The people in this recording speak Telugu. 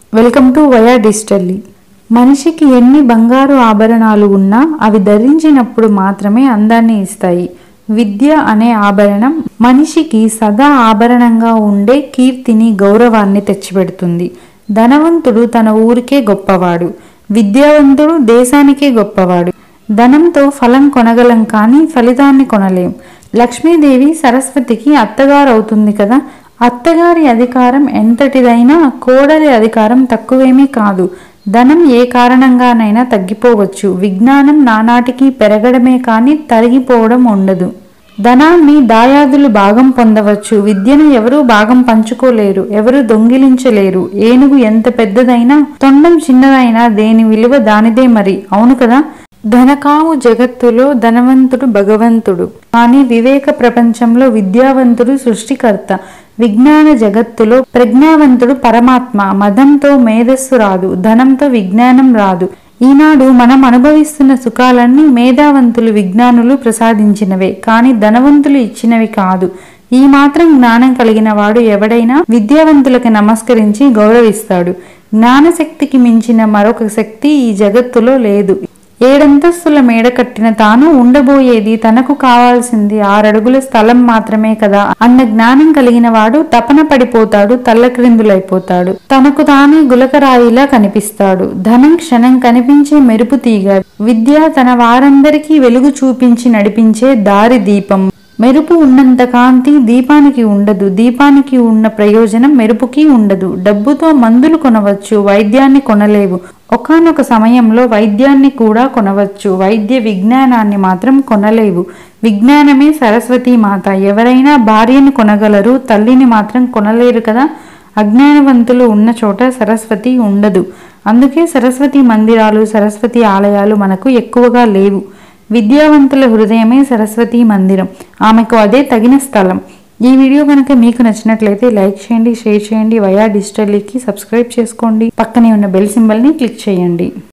వెల్కమ్ టు వయా డిజిటల్లీ మనిషికి ఎన్ని బంగారు ఆభరణాలు ఉన్నా అవి ధరించినప్పుడు మాత్రమే అందాన్ని ఇస్తాయి విద్య అనే ఆభరణం మనిషికి సదా ఆభరణంగా ఉండే కీర్తిని గౌరవాన్ని తెచ్చిపెడుతుంది ధనవంతుడు తన ఊరికే గొప్పవాడు విద్యావంతుడు దేశానికే గొప్పవాడు ధనంతో ఫలం కొనగలం కానీ ఫలితాన్ని కొనలేం లక్ష్మీదేవి సరస్వతికి అత్తగారు అవుతుంది కదా అత్తగారి అధికారం ఎంతటిదైనా కోడలి అధికారం తక్కువేమీ కాదు ధనం ఏ కారణంగానైనా తగ్గిపోవచ్చు విజ్ఞానం నానాటికి పెరగడమే కానీ తరిగిపోవడం ఉండదు ధనాన్ని దాయాదులు భాగం పొందవచ్చు విద్యను ఎవరూ భాగం పంచుకోలేరు ఎవరు దొంగిలించలేరు ఏనుగు ఎంత పెద్దదైనా తొండం చిన్నదైనా దేని విలువ దానిదే మరి అవును కదా ధనకాము జగత్తులో ధనవంతుడు భగవంతుడు కానీ వివేక ప్రపంచంలో విద్యావంతుడు సృష్టికర్త విజ్ఞాన జగత్తులో ప్రజ్ఞావంతుడు పరమాత్మ మదంతో మేధస్సు రాదు ధనంతో విజ్ఞానం రాదు ఈనాడు మనం అనుభవిస్తున్న సుఖాలన్నీ మేధావంతులు విజ్ఞానులు ప్రసాదించినవే కానీ ధనవంతులు ఇచ్చినవి కాదు ఈ మాత్రం జ్ఞానం కలిగిన వాడు ఎవడైనా విద్యావంతులకు నమస్కరించి గౌరవిస్తాడు జ్ఞానశక్తికి మించిన మరొక శక్తి ఈ జగత్తులో లేదు ఏడంతస్తుల మేడ కట్టిన తాను ఉండబోయేది తనకు కావాల్సింది ఆరడుగుల స్థలం మాత్రమే కదా అన్న జ్ఞానం కలిగిన వాడు తపన పడిపోతాడు తల్లక్రిందులైపోతాడు తనకు తానే గులకరాయిలా కనిపిస్తాడు ధనం క్షణం కనిపించే మెరుపు తీగ విద్య తన వారందరికీ వెలుగు చూపించి నడిపించే దారి దీపం మెరుపు ఉన్నంత కాంతి దీపానికి ఉండదు దీపానికి ఉన్న ప్రయోజనం మెరుపుకి ఉండదు డబ్బుతో మందులు కొనవచ్చు వైద్యాన్ని కొనలేవు ఒకానొక సమయంలో వైద్యాన్ని కూడా కొనవచ్చు వైద్య విజ్ఞానాన్ని మాత్రం కొనలేవు విజ్ఞానమే సరస్వతి మాత ఎవరైనా భార్యని కొనగలరు తల్లిని మాత్రం కొనలేరు కదా అజ్ఞానవంతులు ఉన్న చోట సరస్వతి ఉండదు అందుకే సరస్వతి మందిరాలు సరస్వతి ఆలయాలు మనకు ఎక్కువగా లేవు విద్యావంతుల హృదయమే సరస్వతి మందిరం ఆమెకు అదే తగిన స్థలం ఈ వీడియో కనుక మీకు నచ్చినట్లయితే లైక్ చేయండి షేర్ చేయండి వయా డిజిటల్కి సబ్స్క్రైబ్ చేసుకోండి పక్కనే ఉన్న బెల్ సింబల్ని క్లిక్ చేయండి